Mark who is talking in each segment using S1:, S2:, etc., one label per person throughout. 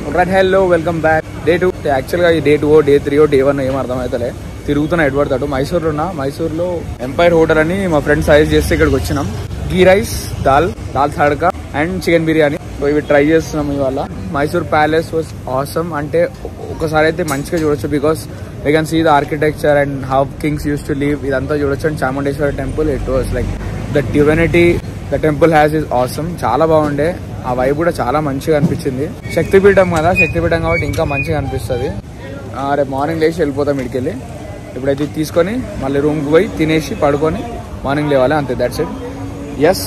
S1: Right hello welcome back day two యాక్చువల్గా ఈ day two day three day one ఏం అర్థమవుతలే తిరుగుతున్నా ఎడబడతాడు మైసూర్లో ఉన్నా మైసూర్లో ఎంపైర్ హోటల్ అని మా ఫ్రెండ్ సజెస్ట్ చేస్తే ఇక్కడికి వచ్చినాం ghee rice dal dal tadka and chicken biryani so ఇవి ట్రై చేస్తున్నాం ఇవాళ మైసూర్ ప్యాలెస్ వాస్ ఆసమ్ అంటే ఒకసారి అయితే మంచిగా చూడొచ్చు because we can see the architecture and how kings use to live ఇదంతా చూడొచ్చు and Chamundeshwari temple it was like the divinity the temple has is awesome చాలా బాగుండే ఆ వైబ్ కూడా చాలా మంచిగా అనిపించింది శక్తిపీఠం కదా శక్తిపీఠం కాబట్టి ఇంకా మంచిగా అనిపిస్తుంది ఆ, రేపు మార్నింగ్ లేచి వెళ్ళిపోతాం ఇడికెళ్ళి ఇప్పుడైతే ఇది తీసుకొని మళ్ళీ రూమ్కి పోయి తినేసి పడుకొని మార్నింగ్ లేవాలి అంతే that's it yes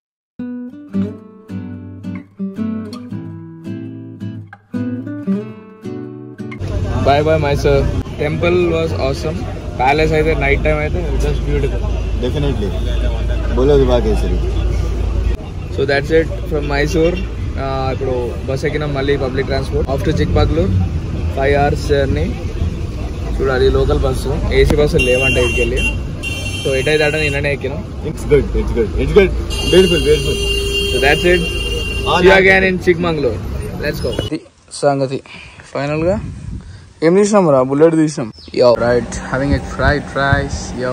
S1: bye bye Mysore temple was awesome palace అయితే నైట్ టైం అయితే జస్ట్ బ్యూటిఫుల్
S2: डेफिनेटली बोलो विवाह केसरी
S1: so that's it from Mysore ఇప్పుడు బస్ ఎక్కినాం మళ్ళీ public transport after Chikmagalur five hours journey చూడాలి లోకల్ బస్సు ఏసీ బస్సు లేవంట ఇక్కడికి వెళ్ళి సో ఎటైతే అట నిన్ననే ఎక్కినాం
S2: it's good it's good it's good beautiful beautiful
S1: so that's it again in Chikmagalur let's go సంగతి ఫైనల్ గా ఏం తీసినాం రా బుల్లెట్ తీసినాం yo right having egg fried fries yo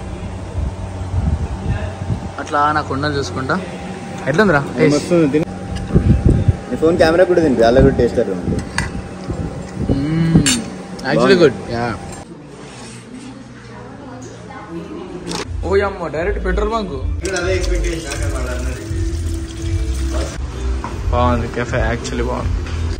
S1: అట్లా నా కొండలు చూసుకుంటా ఎట్లుందిరా టేస్ట్
S2: మస్తు తిని నీ ఫోన్ కెమెరా కూడా తింది అలా కూడా టేస్ట్ అట్లా ఉంది
S1: యాక్చువల్లీ గుడ్ యా ఓ అమ్మ డైరెక్ట్ పెట్రోల్ బంక్ బాగుంది కెఫే యాక్చువల్లీ బాగుంది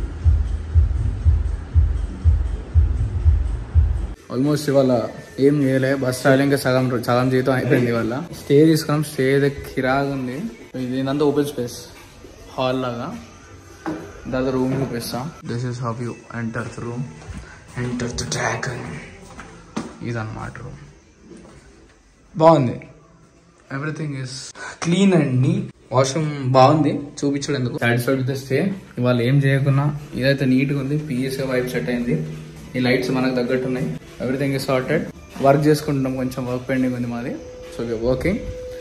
S1: ఆల్మోస్ట్ ఇవాళ ఏం చేయలే బస్ ట్రావెలింగ్ ఇంకా సగం సగం జీతం అయిపోయింది ఇవాళ స్టే తీసుకున్నాం స్టే కిరాగా ఉంది ఇది ఇదంతా ఓపెన్ స్పేస్ హాల్ లాగా దాని రూమ్ చూపిస్తా this is how you enter the room enter the dragon ఇదన్నమాట రూమ్ బాగుంది everything is clean and neat washroom బాగుంది చూపించడం ఎందుకు సాటిస్ఫైడ్ విత్ స్టే ఇవాళ ఏం చేయకున్నా ఇదైతే నీట్గా ఉంది పిఎస్ వైప్ సెట్ అయింది ఈ లైట్స్ మనకు తగ్గట్టు ఉన్నాయి ఎవ్రీథింగ్ ఇస్ సార్టెడ్ వర్క్ చేసుకుంటున్నాం కొంచెం వర్క్ పెండింగ్ ఉంది మాది so working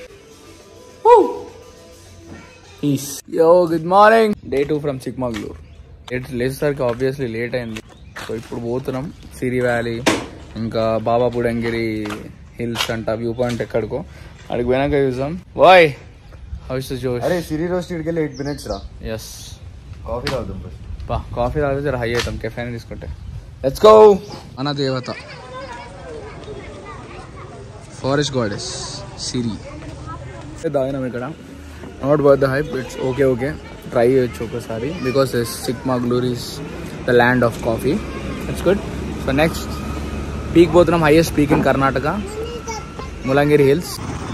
S1: piece yo good morning day two from Chikmagalur late లేచేసరికి ఆబ్వియస్లీ లేట్ అయింది సో ఇప్పుడు పోతున్నాం సిరి వ్యాలీ ఇంకా బాబా బుడంగిరి హిల్స్ అంట వ్యూ పాయింట్ ఎక్కడికో అడిగి పోయినాక చూసాం వాయ్ హౌస్ జోష్
S2: అరే సిరి రోస్ట్ ఇడికెళ్ళి ఎయిట్ మినిట్స్ రా
S1: ఎస్
S2: కాఫీ తాగుదాం ఫస్ట్
S1: బా కాఫీ తాగితే జర హై అవుతాం కెఫే తీసుకుంటే లెట్స్ గో మన దేవత ఫారెస్ట్ గాడెస్ సిరి తాగినాం ఇక్కడ not worth the hype it's okay okay try చేయొచ్చు ఒకసారి because Chikmagalur is the land of coffee it's good so next peak పోతున్నాం highest peak in Karnataka Mullayanagiri hills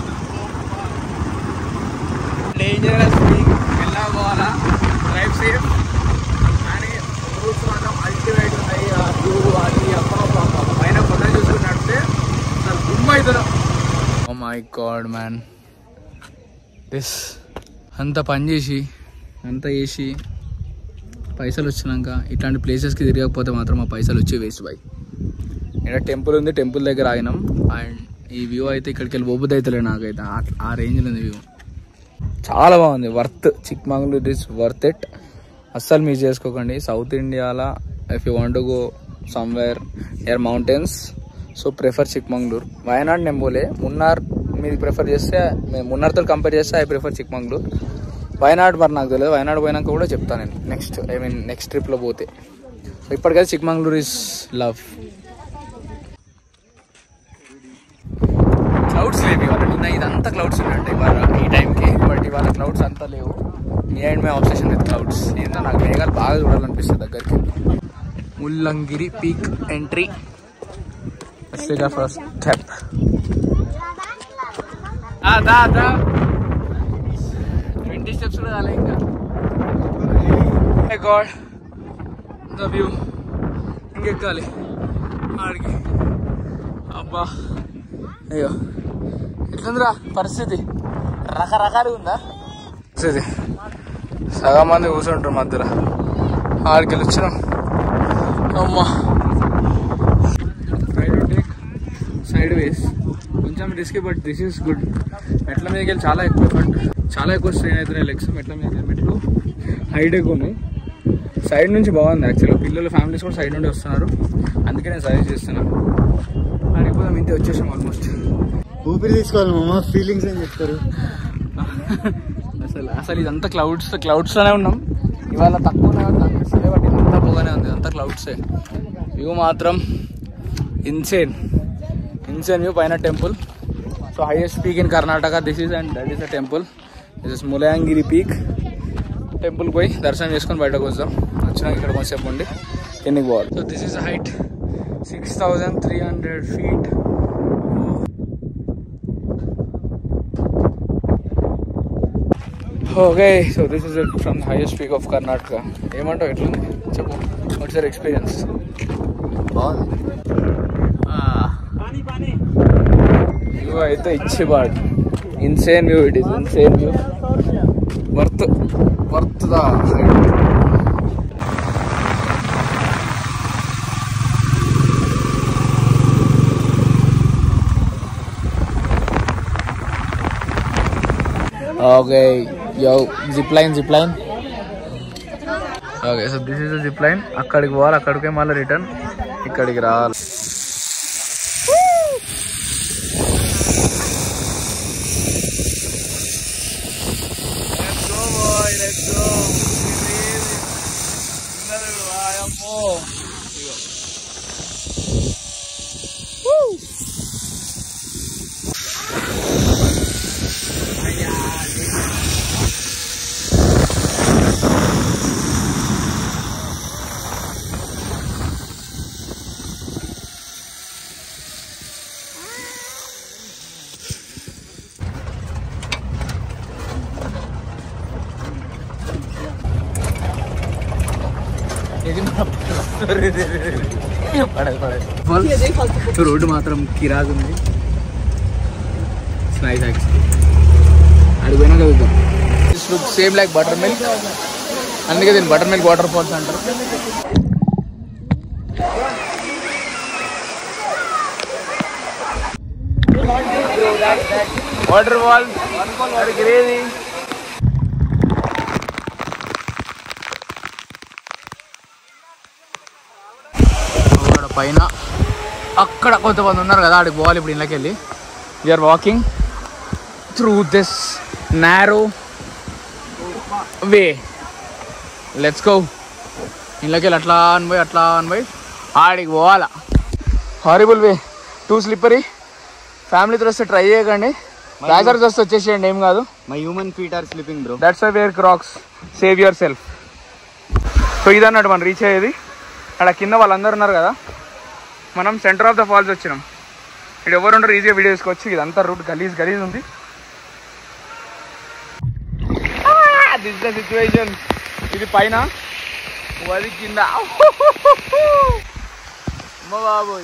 S1: dangerous peak వెళ్ళాలి డ్రైవ్ సేఫ్ కానీ routes మాత్రం అల్టిమేట్ ఉన్నాయి ఆ వ్యూ అది అబ్బా అబ్బా అబ్బా. పైన కొండ చూసుకుని నడిస్తే అసలు గుమ్మ అవుతున్నాం oh my god man this అంత పని చేసి అంత చేసి పైసలు వచ్చినాక ఇట్లాంటి ప్లేసెస్కి తిరగకపోతే మాత్రం ఆ పైసలు వచ్చి వేస్ట్ బాయ్ ఇక్కడ టెంపుల్ ఉంది టెంపుల్ దగ్గర ఆగినాం అండ్ ఈ వ్యూ అయితే ఇక్కడికి వెళ్ళి ఒబ్బుది అవుతలే నాకైతే ఆ- ఆ రేంజ్లో ఉంది వ్యూ చాలా బాగుంది worth Chikmagalur is worth it అస్సలు మిస్ చేసుకోకండి సౌత్ ఇండియాలో if you want go somewhere near mountains so prefer Chikmagalur Wayanad నేను పోలే మున్నార్ మీరు ప్రిఫర్ చేస్తే మే- మున్నార్తో కంపేర్ చేస్తే ఐ ప్రిఫర్ చిక్మంగళూర్ వయనాడ్ మరి నాకు తెలియదు వయనాడ్ పోయినాక కూడా చెప్తాను నేను నెక్స్ట్ ఐ మీన్ నెక్స్ట్ ట్రిప్లో పోతే సో ఇప్పటికైతే చిక్మంగళూర్ ఇస్ లవ్ క్లౌడ్స్ లేవు ఇవాళ నిన్న ఇదంతా క్లౌడ్స్ ఉన్నట్టు ఇవాళ ఈ టైంకి బట్ ఇవాళ క్లౌడ్స్ అంతా లేవు me and my obsession with clouds ఏంటో నాకు మేఘాలు బాగా చూడాలనిపిస్తుంది దగ్గరికి Mullayanagiri peak entry first step twenty steps కూడా కాలే ఇంకా గాడ్ ద వ్యూ ఇంకెక్కాలి ఆడికి అబ్బా అయ్యో ఎట్లుందిరా పరిస్థితి రకరకాలుగా ఉందా పరిస్థితి సగం మంది కూర్చుంటారు మధ్యలో ఆడికి వెళ్ళి వచ్చినాం అమ్మా try to take side ways కొంచెం risk but this is good మెట్ల మీదకి వెళ్ళి చాలా ఎక్కువ బట్ చాలా ఎక్కువ స్ట్రెయిన్ అవుతున్నాయి లెగ్స్ మెట్ల మీద మెట్లు హైట్ ఎక్కువ ఉన్నాయి సైడ్ నుంచి బాగుంది యాక్చువల్గా పిల్లలు ఫ్యామిలీస్ కూడా సైడ్ నుండి వస్తున్నారు అందుకే నేను సజెస్ట్ చేస్తున్నాను అడిగిపోదాం ఇంతే వచ్చేసాం ఆల్మోస్ట్
S2: ఊపిరి తీసుకోవాలి మామ ఫీలింగ్స్ ఏం చెప్తారు
S1: అసలు అసలు ఇదంతా క్లౌడ్స్ క్లౌడ్స్లోనే ఉన్నాం ఇవాళ తక్కువ కనిపిస్తుంది బట్ ఇదంతా పోగానే ఉంది ఇదంతా క్లౌడ్సే వ్యూ మాత్రం ఇన్సేన్ ఇన్సేన్ వ్యూ పైన temple so highest peak in Karnataka this is and that is a temple this is Mullayanagiri peak temple పోయి దర్శనం చేసుకొని బయటకు వస్తాం వచ్చినాక ఇక్కడ కొంచెంసేపు ఉండి కిందికి పోవాలి so this is height six thousand three hundred feet okay so this is from the highest peak of Karnataka ఏమంటావు ఎట్లుంది చెప్పు వాట్స్ యర్ ఎక్స్పీరియన్స్
S2: బాగుంది
S1: వ్యూ అయితే ఇచ్చేవాడు insane view it is insane view worth worth the okay yo zip line zip line okay so this is zip line అక్కడికి పోవాలి అక్కడికే మళ్ళీ రిటర్న్ ఇక్కడికి రావాలి Let's go, boy. Let's go. ఇది పడదు పడదు రోడ్డు మాత్రం కిరాకు ఉంది నైస్ యాక్చువల్లీ అడిగిపోయినా కలుగుతాం this look same like buttermilk అందుకే దీన్ని బటర్ మిల్క్ వాటర్ ఫాల్స్ అంటారు వాటర్ ఫాల్ గిరేది అక్కడ పైన అక్కడ కొంతమంది ఉన్నారు కదా ఆడికి పోవాలి ఇప్పుడు ఇళ్ళకి వెళ్ళి we are walking through this narrow way let's go ఇళ్ళకి వెళ్ళి అట్లా అని పోయి అట్లా అని పోయి ఆడికి పోవాలా హారిబుల్ వే టూ స్లిప్పరీ ఫ్యామిలీతో వస్తే ట్రై చేయకండి బ్యాగర్స్ వస్తే వచ్చేసేయండి ఏం కాదు
S2: my human feet are slipping bro
S1: that's why wear crocs save yourself so ఇదన్నట్టు మనం రీచ్ అయ్యేది అక్కడ కింద వాళ్ళందరూ ఉన్నారు కదా మనం సెంటర్ ఆఫ్ ద ఫాల్స్ వచ్చినాం ఇక్కడ ఎవరు ఉండరు ఈజీగా వీడియో తీసుకోవచ్చు ఇదంతా రూట్ గలీజ్ గలీజ్ ఉంది దిస్ ద సిచ్యువేషన్ ఇది పైన అది కింద అమ్మ బాబోయ్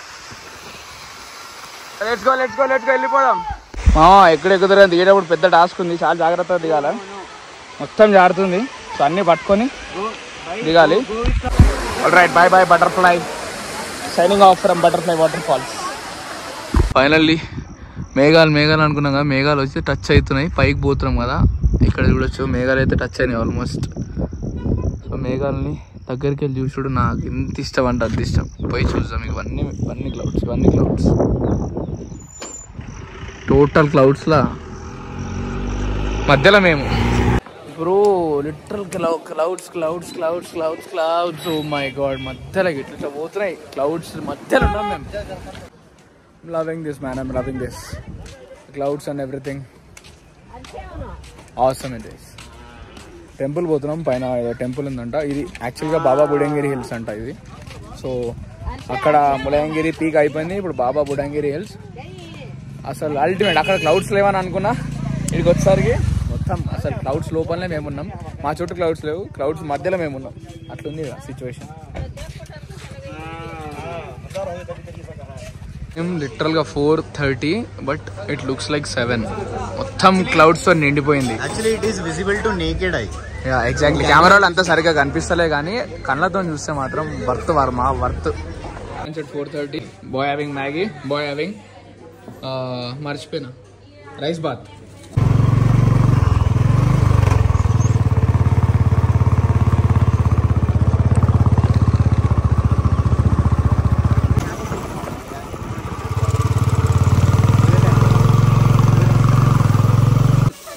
S1: let's go let's go let's go వెళ్ళిపోదాం ఎక్కడ ఎక్కుతారని దిగేటప్పుడు పెద్ద టాస్క్ ఉంది చాలా జాగ్రత్తగా దిగాల మొత్తం జారుతుంది సో అన్నీ పట్టుకొని దిగాలి right bye bye butterfly signing off from butterfly waterfalls finally మేఘాలు మేఘాలు అనుకున్నాం కదా మేఘాలు వచ్చి టచ్ అవుతున్నాయి పైకి పోతున్నాం కదా ఇక్కడ చూడొచ్చు మేఘాలు అయితే టచ్ అయినాయి ఆల్మోస్ట్ సో మేఘాలని దగ్గరికి వెళ్ళి చూసుడు నాకు ఎంత ఇష్టం అంటే అంత ఇష్టం పోయి చూద్దాం ఇవన్నీ ఇవన్నీ క్లౌడ్స్ ఇవన్నీ క్లౌడ్స్ టోటల్ క్లౌడ్స్లా మధ్యలో మేము bro literal clouds clouds clouds clouds clouds oh my god మధ్యలో ఇట్లా పోతున్నాయి క్లౌడ్స్ మధ్యలో ఉన్నాం మేము loving this man I'm loving this clouds and everything అవసరం ఇట్ ఇస్ టెంపుల్ పోతున్నాం పైన ఏదో టెంపుల్ ఉందంట ఇది యాక్చువల్గా బాబా బుడంగిరి హిల్స్ అంట ఇది సో అక్కడ ములయంగిరి పీక్ అయిపోయింది ఇప్పుడు బాబా బుడంగిరి హిల్స్ అసలు అల్టిమేట్ అక్కడ క్లౌడ్స్ లేవని అనుకున్నా ఇక్కడికి వచ్చేసరికి మొత్తం అసలు క్లౌడ్స్ లోపలనే మేము ఉన్నాం మా చుట్టూ క్లౌడ్స్ లేవు క్లౌడ్స్ మధ్యలో మేము ఉన్నాం అట్లుంది సిచ్యువేషన్ లిటరల్గా four thirty but it looks like seven మొత్తం క్లౌడ్స్తో నిండిపోయింది
S2: actually it is visible to naked eye
S1: ya exactly కెమెరాలో అంతా సరిగ్గా కనిపిస్తలే కానీ కళ్ళతో చూస్తే మాత్రం వర్త్ వారు మా worth four thirty boy having Maggi boy having మర్చిపోయినా రైస్ బాత్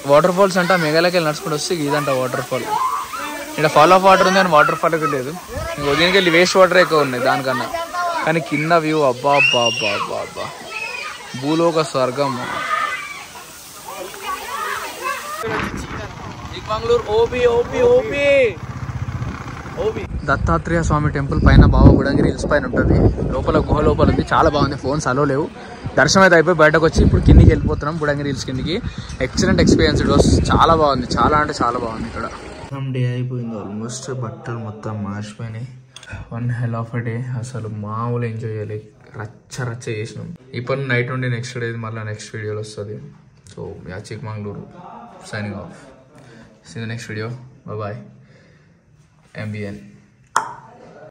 S1: వాటర్ ఫాల్స్ అంటే మేఘాలకి వెళ్ళి నడుచుకుంటూ వస్తే ఇదంట వాటర్ ఫాల్ ఇక్కడ ఫాల్ ఆఫ్ వాటర్ ఉంది కానీ వాటర్ ఫాల్ అయితే లేదు ఇంకో దీనికి వెళ్ళి వేస్ట్ వాటర్ ఎక్కువ ఉన్నాయి దానికన్నా కానీ కింద వ్యూ అబ్బా అబ్బా అబ్బా అబ్బా అబ్బా భూలోక స్వర్గం Chikmagalur OP OP OP OP Dattatreya Swami temple పైన బాబా గుడంగిరి హిల్స్ పైన ఉంటుంది లోపల గుహ లోపల ఉంది చాలా బాగుంది ఫోన్స్ అలో లేవు దర్శనం అయితే అయిపోయి బయటకు వచ్చి ఇప్పుడు కిందికి వెళ్ళిపోతున్నాం బుడంగిరి హిల్స్ కిందికి ఎక్సలెంట్ ఎక్స్పీరియన్స్ ఇట్ వాస్ చాలా బాగుంది చాలా అంటే చాలా బాగుంది ఇక్కడ డే అయిపోయింది ఆల్మోస్ట్ బట్టలు మొత్తం మార్చిపోయినాయి వన్ హెల్ ఆఫ్ డే అసలు మామూలు ఎంజాయ్ చేయాలి రచ్చ రచ్చ చేసినాం ఇప్పుడు నైట్ నుండి నెక్స్ట్ డే మళ్ళీ నెక్స్ట్ వీడియోలో వస్తుంది so ya Chikmagalur signing off see the next video bye MBN